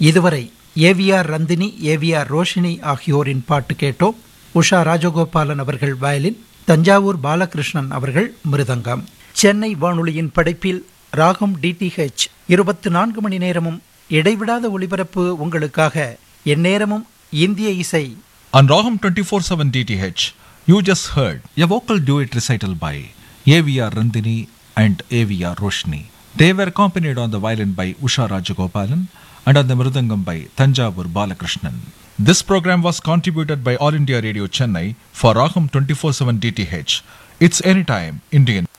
இதுவரை AVR ரந்தினி AVR Roshini ஆகியோரின் பாட்டு கேட்டோம் உஷா ராஜகோபாலன் அவர்கள் வயலின் தஞ்சாவூர் பாலகிருஷ்ணன் அவர்கள் மிருதங்கம் சென்னை வானொலியின் படைப்பில் ராகம் டிடிஹெச் இருபத்தி நான்கு மணி நேரமும் இடைவிடாத ஒளிபரப்பு உங்களுக்காக எந்நேரமும் இந்திய இசை On Raham 24/7 DTH, you just heard a vocal duet recital by AVR Randini and AVR Roshni. They were accompanied on the violin by Usha Rajagopalan and on the mridangam by Tanjavur Balakrishnan. This program was contributed by All India Radio Chennai for Raham 24/7 DTH. It's anytime Indian.